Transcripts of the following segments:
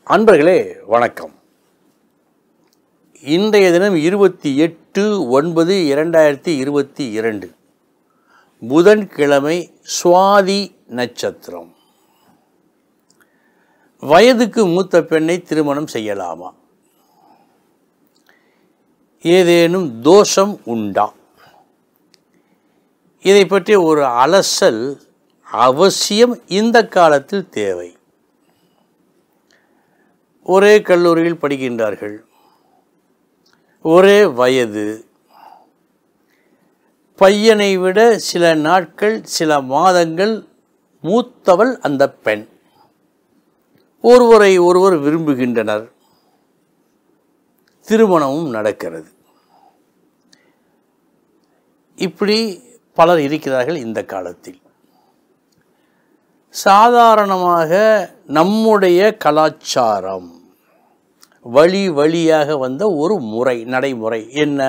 அன்பர்களே வணக்கம் இன்றைய தினம் இருபத்தி எட்டு ஒன்பது இரண்டாயிரத்தி இருபத்தி இரண்டு புதன்கிழமை சுவாதி நட்சத்திரம் வயதுக்கு மூத்த பெண்ணை திருமணம் செய்யலாமா ஏதேனும் தோஷம் உண்டா இதை பற்றி ஒரு அலசல் அவசியம் இந்த காலத்தில் தேவை ஒரே கல்லூரியில் படிக்கின்றார்கள் ஒரே வயது பையனை விட சில நாட்கள் சில மாதங்கள் மூத்தவள் அந்த பெண் ஒருவரை ஒருவர் விரும்புகின்றனர் திருமணமும் நடக்கிறது இப்படி பலர் இருக்கிறார்கள் இந்த காலத்தில் சாதாரணமாக நம்முடைய கலாச்சாரம் வழி வழியாக வந்த ஒரு முறை நடைமுறை என்ன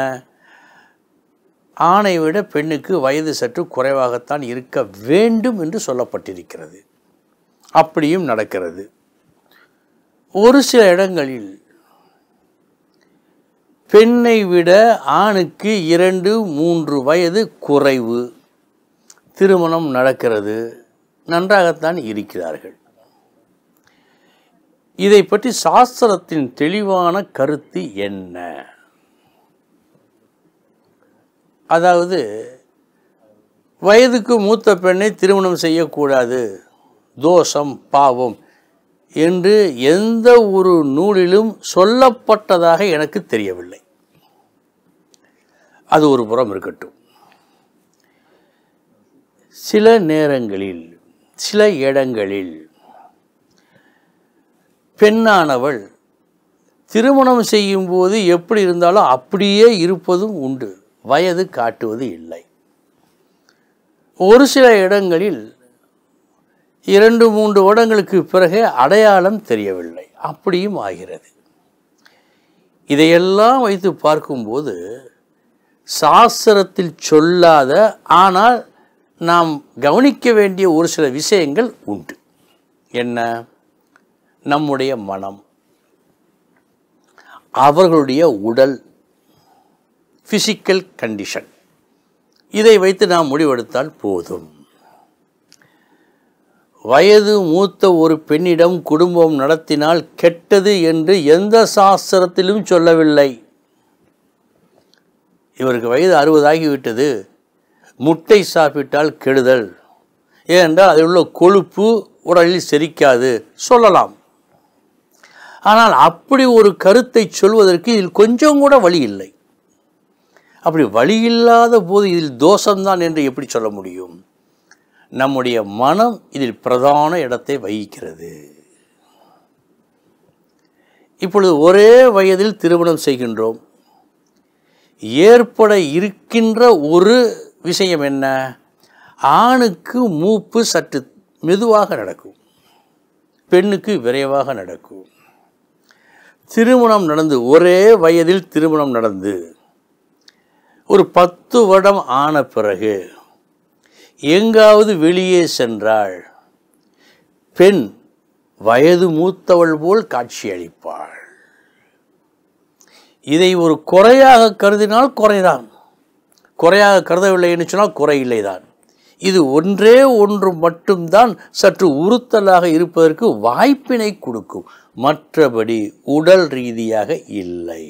ஆணை விட பெண்ணுக்கு வயது சற்று குறைவாகத்தான் இருக்க வேண்டும் என்று சொல்லப்பட்டிருக்கிறது அப்படியும் நடக்கிறது ஒரு சில இடங்களில் பெண்ணை விட ஆணுக்கு இரண்டு மூன்று வயது குறைவு திருமணம் நடக்கிறது நன்றாகத்தான் இருக்கிறார்கள் இதை பற்றி சாஸ்திரத்தின் தெளிவான கருத்து என்ன அதாவது வயதுக்கு மூத்த பெண்ணை திருமணம் செய்யக்கூடாது தோஷம் பாவம் என்று எந்த ஒரு நூலிலும் சொல்லப்பட்டதாக எனக்கு தெரியவில்லை அது ஒரு புறம் இருக்கட்டும் சில நேரங்களில் சில இடங்களில் பெண்ணானவள் திருமணம் செய்யும்போது எப்படி இருந்தாலும் அப்படியே இருப்பதும் உண்டு வயது காட்டுவது இல்லை ஒரு சில இடங்களில் இரண்டு மூன்று வருடங்களுக்கு பிறகு அடையாளம் தெரியவில்லை அப்படியும் ஆகிறது இதையெல்லாம் வைத்து பார்க்கும்போது சாஸ்திரத்தில் சொல்லாத ஆனால் நாம் கவனிக்க வேண்டிய ஒரு சில விஷயங்கள் உண்டு என்ன நம்முடைய மனம் அவர்களுடைய உடல் ஃபிசிக்கல் கண்டிஷன் இதை வைத்து நாம் முடிவெடுத்தால் போதும் வயது மூத்த ஒரு பெண்ணிடம் குடும்பம் நடத்தினால் கெட்டது என்று எந்த சாஸ்திரத்திலும் சொல்லவில்லை இவருக்கு வயது அறுபதாகிவிட்டது முட்டை சாப்பிட்டால் கெடுதல் ஏனென்றால் அதில் உள்ள கொழுப்பு உடலில் செரிக்காது சொல்லலாம் ஆனால் அப்படி ஒரு கருத்தை சொல்வதற்கு இதில் கொஞ்சம் கூட வழி இல்லை அப்படி வழி இல்லாத போது இதில் தோஷம்தான் என்று எப்படி சொல்ல முடியும் நம்முடைய மனம் இதில் பிரதான இடத்தை வகிக்கிறது இப்பொழுது ஒரே வயதில் திருமணம் செய்கின்றோம் ஏற்பட இருக்கின்ற ஒரு விஷயம் என்ன ஆணுக்கு மூப்பு சற்று மெதுவாக நடக்கும் பெண்ணுக்கு விரைவாக நடக்கும் திருமணம் நடந்து ஒரே வயதில் திருமணம் நடந்து ஒரு பத்து வருடம் ஆன பிறகு எங்காவது வெளியே சென்றாள் பெண் வயது மூத்தவள் போல் காட்சியளிப்பாள் இதை ஒரு குறையாக கருதினால் குறைதான் குறையாக கருதவில்லை என்று சொன்னால் குறை இல்லைதான் இது ஒன்றே ஒன்று மட்டும்தான் சற்று உறுத்தலாக இருப்பதற்கு வாய்ப்பினை கொடுக்கும் மற்றபடி உடல் ரீதியாக இல்லை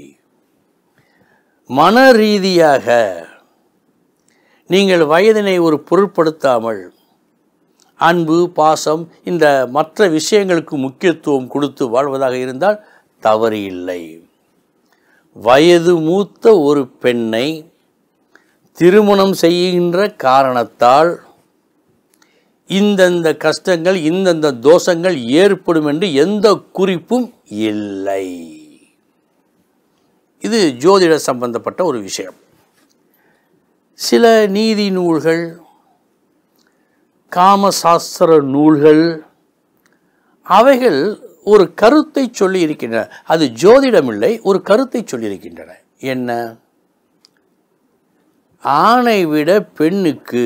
மன ரீதியாக நீங்கள் வயதினை ஒரு பொருட்படுத்தாமல் அன்பு பாசம் இந்த மற்ற விஷயங்களுக்கு முக்கியத்துவம் கொடுத்து வாழ்வதாக இருந்தால் தவறு இல்லை வயது மூத்த ஒரு பெண்ணை திருமணம் செய்கின்ற காரணத்தால் இந்தந்த கஷ்டங்கள் இந்தந்த தோஷங்கள் ஏற்படும் என்று எந்த குறிப்பும் இல்லை இது ஜோதிட சம்பந்தப்பட்ட ஒரு விஷயம் சில நீதி நூல்கள் காமசாஸ்திர நூல்கள் அவைகள் ஒரு கருத்தை சொல்லி இருக்கின்றன அது ஜோதிடமில்லை ஒரு கருத்தை சொல்லியிருக்கின்றன என்ன ஆணை விட பெண்ணுக்கு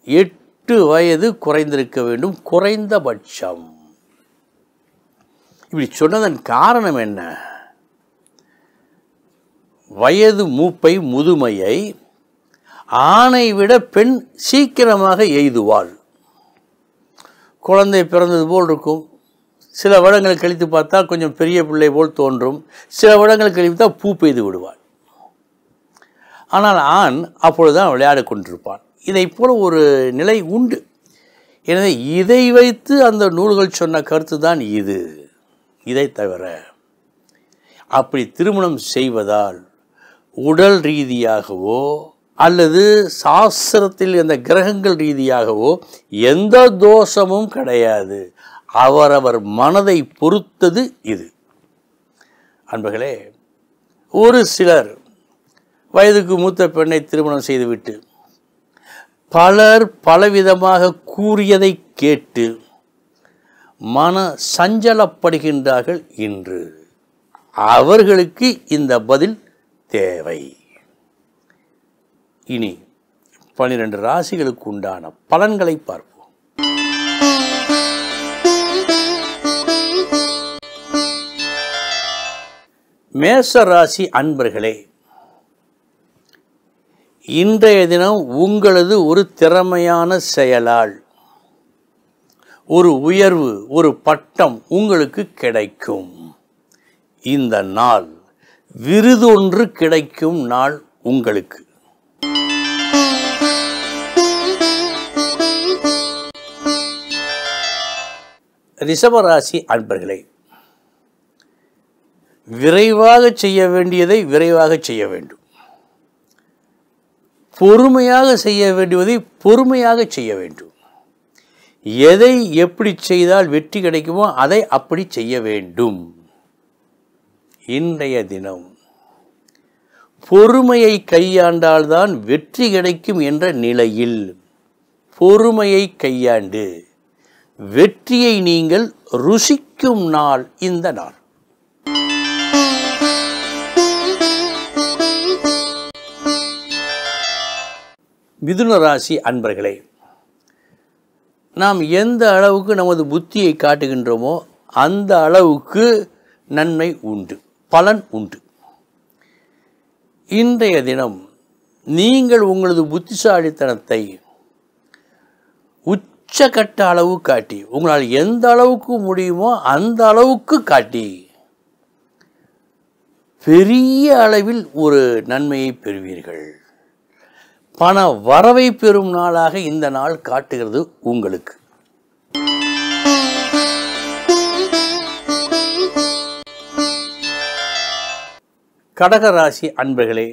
எட்டு வயது குறைந்திருக்க வேண்டும் குறைந்தபட்சம் இப்படி சொன்னதன் காரணம் என்ன வயது மூப்பை முதுமையை ஆணை விட பெண் சீக்கிரமாக எய்துவாள் குழந்தை பிறந்தது போல் இருக்கும் சில வருடங்கள் கழித்து பார்த்தா கொஞ்சம் பெரிய பிள்ளை போல் தோன்றும் சில வருடங்கள் கழித்து தான் பூ பெய்து விடுவாள் ஆனால் ஆண் அப்பொழுதுதான் விளையாடிக் கொண்டிருப்பான் இதைப் போல ஒரு நிலை உண்டு எனவே இதை வைத்து அந்த நூல்கள் சொன்ன கருத்து தான் இது இதை தவிர அப்படி திருமணம் செய்வதால் உடல் ரீதியாகவோ அல்லது சாஸ்திரத்தில் இந்த கிரகங்கள் ரீதியாகவோ எந்த தோஷமும் கிடையாது அவரவர் மனதை பொறுத்தது இது அன்பர்களே ஒரு சிலர் வயதுக்கு மூத்த பெண்ணை திருமணம் செய்துவிட்டு பலர் பலவிதமாக கூறியதை கேட்டு மன சஞ்சலப்படுகின்றார்கள் இன்று அவர்களுக்கு இந்த பதில் தேவை இனி பனிரெண்டு ராசிகளுக்கு உண்டான பலன்களை பார்ப்போம் மேச ராசி அன்பர்களே இன்றைய தினம் உங்களது ஒரு திறமையான செயலால் ஒரு உயர்வு ஒரு பட்டம் உங்களுக்கு கிடைக்கும் இந்த நாள் விருது ஒன்று கிடைக்கும் நாள் உங்களுக்கு ரிஷபராசி அன்பர்களே விரைவாக செய்ய வேண்டியதை விரைவாக செய்ய வேண்டும் பொறுமையாக செய்ய வேண்டியதை பொறுமையாக செய்ய வேண்டும் எதை எப்படி செய்தால் வெற்றி கிடைக்குமோ அதை அப்படி செய்ய வேண்டும் இன்றைய தினம் பொறுமையை கையாண்டால்தான் வெற்றி கிடைக்கும் என்ற நிலையில் பொறுமையை கையாண்டு வெற்றியை நீங்கள் ருசிக்கும் நாள் இந்த நாள் மிதுன ராசி அன்பர்களே நாம் எந்த அளவுக்கு நமது புத்தியை காட்டுகின்றோமோ அந்த அளவுக்கு நன்மை உண்டு பலன் உண்டு இன்றைய தினம் நீங்கள் உங்களது புத்திசாலித்தனத்தை உச்சக்கட்ட அளவு காட்டி உங்களால் எந்த அளவுக்கு முடியுமோ அந்த அளவுக்கு காட்டி பெரிய அளவில் ஒரு நன்மையை பெறுவீர்கள் பண வரவை பெறும் நாளாக இந்த நாள் காட்டுகிறது உங்களுக்கு கடகராசி அன்பர்களே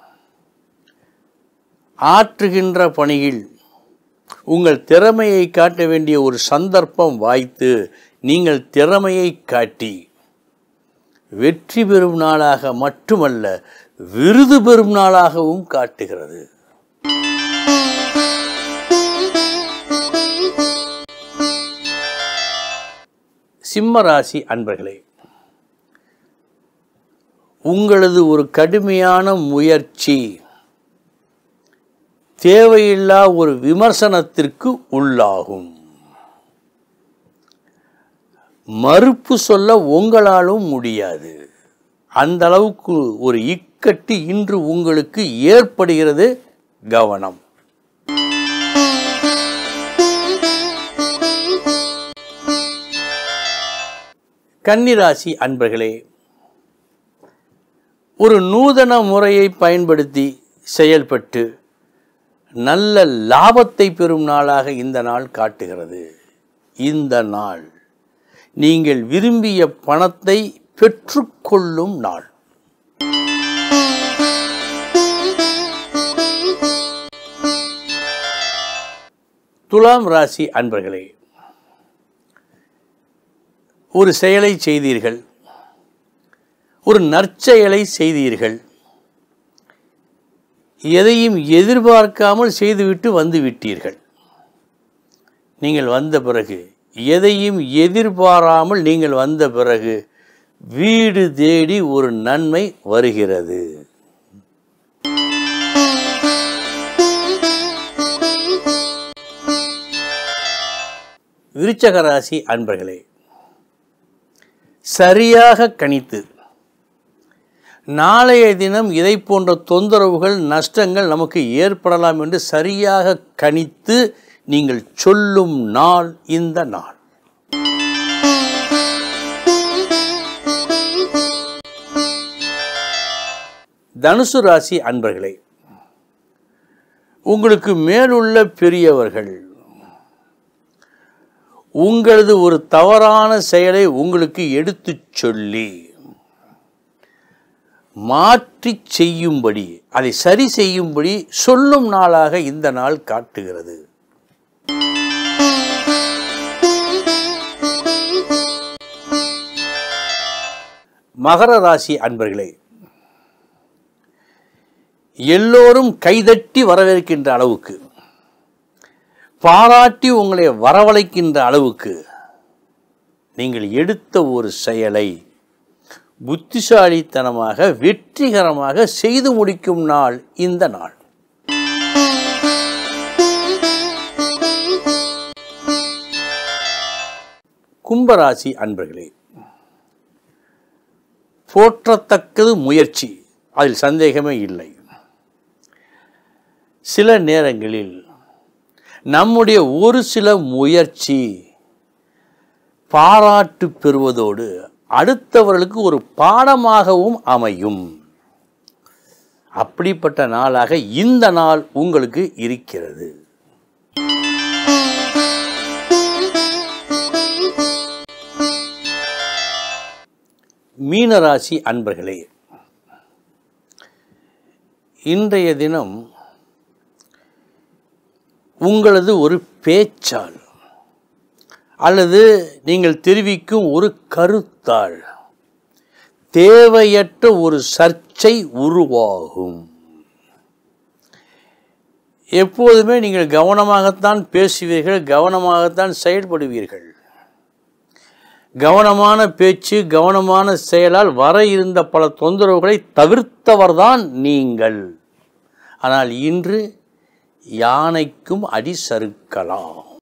ஆற்றுகின்ற பணியில் உங்கள் திறமையை காட்ட வேண்டிய ஒரு சந்தர்ப்பம் வாய்த்து நீங்கள் திறமையை காட்டி வெற்றி பெறும் நாளாக மட்டுமல்ல விருது பெறும் நாளாகவும் காட்டுகிறது சிம்ம ராசி அன்பர்களே உங்களது ஒரு கடுமையான முயற்சி தேவையில்லா ஒரு விமர்சனத்திற்கு உள்ளாகும் மறுப்பு சொல்ல உங்களாலும் முடியாது அந்த அளவுக்கு ஒரு இக்கட்டு இன்று உங்களுக்கு ஏற்படுகிறது கவனம் கன்னிராசி அன்பர்களே ஒரு நூதன முறையை பயன்படுத்தி செயல்பட்டு நல்ல லாபத்தை பெறும் நாளாக இந்த நாள் காட்டுகிறது இந்த நாள் நீங்கள் விரும்பிய பணத்தை பெற்றுக்கொள்ளும் நாள் துலாம் ராசி அன்பர்களே ஒரு செயலை செய்தீர்கள் ஒரு நற்செயலை செய்தீர்கள் எதையும் எதிர்பார்க்காமல் செய்துவிட்டு வந்து விட்டீர்கள் நீங்கள் வந்த பிறகு எதையும் எதிர்பாராமல் நீங்கள் வந்த பிறகு வீடு தேடி ஒரு நன்மை வருகிறது விருச்சக ராசி அன்பர்களே சரியாக கணித்து நாளைய தினம் இதை போன்ற தொந்தரவுகள் நஷ்டங்கள் நமக்கு ஏற்படலாம் என்று சரியாக கணித்து நீங்கள் சொல்லும் நாள் இந்த நாள் தனுசு ராசி அன்பர்களே உங்களுக்கு மேலுள்ள பெரியவர்கள் உங்களது ஒரு தவறான செயலை உங்களுக்கு எடுத்துச் சொல்லி மாற்றி செய்யும்படி அதை சரி செய்யும்படி சொல்லும் நாளாக இந்த நாள் காட்டுகிறது மகர ராசி அன்பர்களே எல்லோரும் கைதட்டி வரவேற்கின்ற அளவுக்கு பாராட்டி உங்களை வரவழைக்கின்ற அளவுக்கு நீங்கள் எடுத்த ஒரு செயலை புத்திசாலித்தனமாக வெற்றிகரமாக செய்து முடிக்கும் நாள் இந்த நாள் கும்பராசி அன்பர்களே போற்றத்தக்கது முயற்சி அதில் சந்தேகமே இல்லை சில நேரங்களில் நம்முடைய ஒரு சில முயற்சி பாராட்டு பெறுவதோடு அடுத்தவர்களுக்கு ஒரு பாடமாகவும் அமையும் அப்படிப்பட்ட நாளாக இந்த நாள் உங்களுக்கு இருக்கிறது மீனராசி அன்பர்களே இன்றைய தினம் உங்களது ஒரு பேச்சால் அல்லது நீங்கள் தெரிவிக்கும் ஒரு கருத்தால் தேவையற்ற ஒரு சர்ச்சை உருவாகும் எப்போதுமே நீங்கள் கவனமாகத்தான் பேசுவீர்கள் கவனமாகத்தான் செயல்படுவீர்கள் கவனமான பேச்சு கவனமான செயலால் வர இருந்த பல தொந்தரவுகளை தவிர்த்தவர்தான் நீங்கள் ஆனால் இன்று யானைக்கும் அடி சறுக்கலாம்